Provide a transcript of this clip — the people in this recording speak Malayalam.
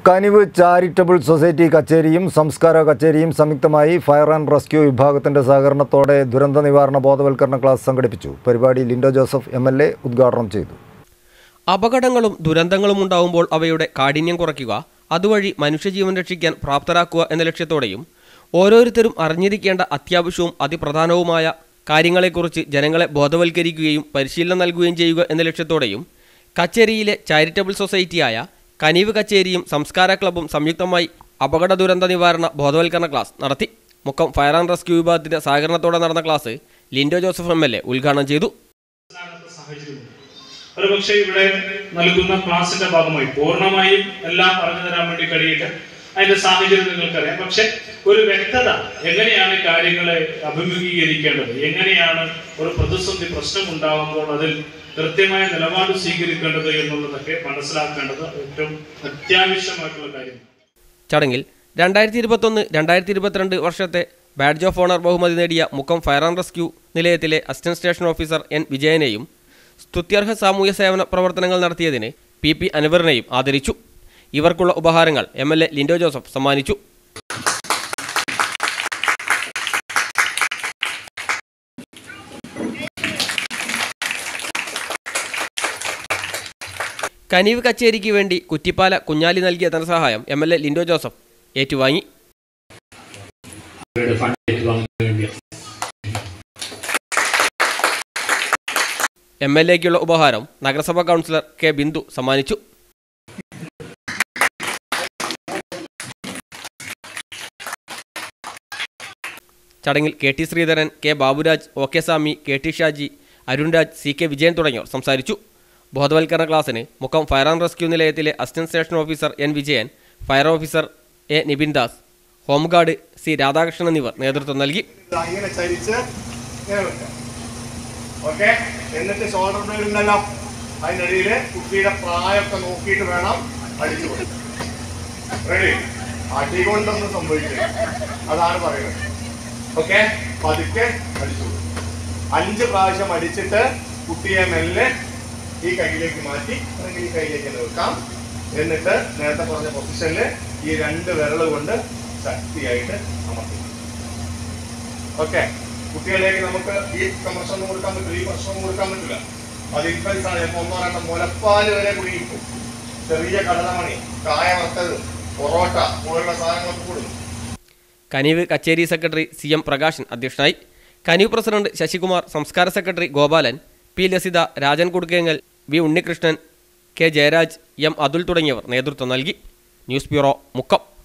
കനിവ് ചാരിറ്റബിൾ സൊസൈറ്റി കച്ചേരിയും സംസ്കാര കച്ചേരിയും സംയുക്തമായി ഫയർ ആൻഡ് റെസ്ക്യൂ വിഭാഗത്തിന്റെ സഹകരണത്തോടെ ദുരന്ത നിവാരണ ബോധവൽക്കരണ ക്ലാസ് സംഘടിപ്പിച്ചു പരിപാടി Linto Joseph M L A ഉദ്ഘാടനം ചെയ്തു അപകടങ്ങളും ദുരന്തങ്ങളും ഉണ്ടാവുമ്പോൾ അവയുടെ കാഠിന്യം കുറയ്ക്കുക അതുവഴി മനുഷ്യജീവൻ രക്ഷിക്കാൻ പ്രാപ്തരാക്കുക എന്ന ലക്ഷ്യത്തോടെയും ഓരോരുത്തരും അറിഞ്ഞിരിക്കേണ്ട അത്യാവശ്യവും അതിപ്രധാനവുമായ കാര്യങ്ങളെക്കുറിച്ച് ജനങ്ങളെ ബോധവൽക്കരിക്കുകയും പരിശീലനം നൽകുകയും ചെയ്യുക എന്ന ലക്ഷ്യത്തോടെയും കച്ചേരിയിലെ ചാരിറ്റബിൾ സൊസൈറ്റിയായ കനീവ് കച്ചേരിയും സംസ്കാര ക്ലബ്ബും സംയുക്തമായി അപകട ദുരന്ത നിവാരണ ബോധവൽക്കരണ ക്ലാസ് നടത്തി മുക്കം ഫയർ ആൻഡ് റെസ്ക്യൂ വിഭാഗത്തിന്റെ സഹകരണത്തോടെ നടന്ന class Linto Joseph M L A ഉദ്ഘാടനം ചെയ്തു മനസ്സിലാകാത്ത സാഹചര്യമുണ്ട് ഒരുപക്ഷെ ഇവിടെ നൽകുന്ന ക്ലാസിന്റെ ഭാഗമായി പൂർണ്ണമായും എല്ലാം പറഞ്ഞു തരാൻ വേണ്ടി കഴിയില്ല അതിന്റെ സാഹചര്യം നിങ്ങൾക്കറിയാം പക്ഷെ ഒരു വ്യക്തത എങ്ങനെയാണ് കാര്യങ്ങളെ അഭിമുഖീകരിക്കേണ്ടത് എങ്ങനെയാണ് ഒരു പ്രതിസന്ധി പ്രശ്നം ഉണ്ടാകുമ്പോൾ അതിൽ കൃത്യമായ നിലപാട് സ്വീകരിക്കേണ്ടത് എന്നുള്ളതൊക്കെ മനസ്സിലാക്കേണ്ടത് ഏറ്റവും അത്യാവശ്യമായിട്ടുള്ള കാര്യമാണ് ചടങ്ങിൽ രണ്ടായിരത്തി ഇരുപത്തൊന്ന് രണ്ടായിരത്തി ഇരുപത്തിരണ്ട് വർഷത്തെ ബാഡ്ജ് ഓഫ് ഓണർ ബഹുമതി നേടിയ മുക്കം ഫയർ ആൻഡ് റെസ്ക്യൂ നിലയത്തിലെ അസിസ്റ്റന്റ് സ്റ്റേഷൻ ഓഫീസർ എൻ വിജയനെയും സ്തുത്യർഹ സാമൂഹ്യ സേവന പ്രവർത്തനങ്ങൾ നടത്തിയതിന് പി പി അൻവറിനെയും ആദരിച്ചു ഇവർക്കുള്ള ഉപഹാരങ്ങൾ M L A Lindo Joseph സമ്മാനിച്ചു കനീവ് കച്ചേരിക്ക് വേണ്ടി കുറ്റിപ്പാല കുഞ്ഞാലി നൽകിയ ധനസഹായം എം എൽ എ ലിൻഡോ ജോസഫ് ഏറ്റുവാങ്ങി അവരുടെ ഫണ്ട് ഏറ്റുവാങ്ങാൻ വേണ്ടി എം എൽ എക്കുള്ള ഉപഹാരം നഗരസഭാ കൗൺസിലർ കെ ബിന്ദു സമ്മാനിച്ചു ചടങ്ങിൽ K T Sreedharan K Baburaj O K Swami K T Shaji Arunraj C K Vijayan തുടങ്ങിയവർ സംസാരിച്ചു ബോധവൽക്കരണ ക്ലാസ്സിന് മുക്കം ഫയർ ആൻഡ് റെസ്ക്യൂ നിലയത്തിലെ assistant station officer N Vijayan fire officer A Nibin Das home guard C Radhakrishnan എന്നിവർ നേതൃത്വം നൽകി ദാ ഇങ്ങനെ ചരിച്ച് ഇങ്ങനെ വെക്കാം ഓക്കെ എന്നിട്ട് ഷോൾഡർ ബ്ലേഡ് ഉണ്ടല്ലോ അതിനിടയിൽ കുട്ടിയുടെ പ്രായമൊക്കെ നോക്കിയിട്ട് വേണം അടിച്ചു കൊടുക്കാൻ റെഡി അടി കൊണ്ടൊന്നും സംഭവിക്കില്ല അതാണ് പറയുന്നത് ഓക്കെ പതുക്കെ അടിച്ചു കൊടുക്കും അഞ്ച് പ്രാവശ്യം അടിച്ചിട്ട് കുട്ടിയെ മെല്ലെ ഈ കൈയിലേക്ക് മാറ്റി അല്ലെങ്കിൽ ഈ കൈയിലേക്ക് തന്നെ വെക്കാം എന്നിട്ട് നേരത്തെ പറഞ്ഞ പൊസിഷനിൽ ഈ രണ്ട് വിരൽ കൊണ്ട് ശക്തിയായിട്ട് അമർത്തി ഓക്കെ കുട്ടികളിലേക്ക് നമുക്ക് ഈ കമർഷം കൊടുക്കാൻ പറ്റില്ല ഈ പ്രശ്നം കൊടുക്കാൻ പറ്റില്ല അത് ഇൻഫൻസ് ആണ് ഇപ്പൊ ഒന്നോ രണ്ടോ മുലപ്പാല് വരെ കുടുങ്ങിക്കും ചെറിയ കടലമണി കായ വറുത്തത് പൊറോട്ട പോലുള്ള സാധനങ്ങളൊക്കെ കൊടുക്കും കനീവ് കച്ചേരി സെക്രട്ടറി സി എം പ്രകാശൻ അധ്യക്ഷനായി കനീവ് president Sasikumar Samskara secretary Gopalan P Lasitha Rajan Kudukkengal V Unnikrishnan K Jayaraj M Athul തുടങ്ങിയവർ നേതൃത്വം നൽകി ന്യൂസ് ബ്യൂറോ മുക്കം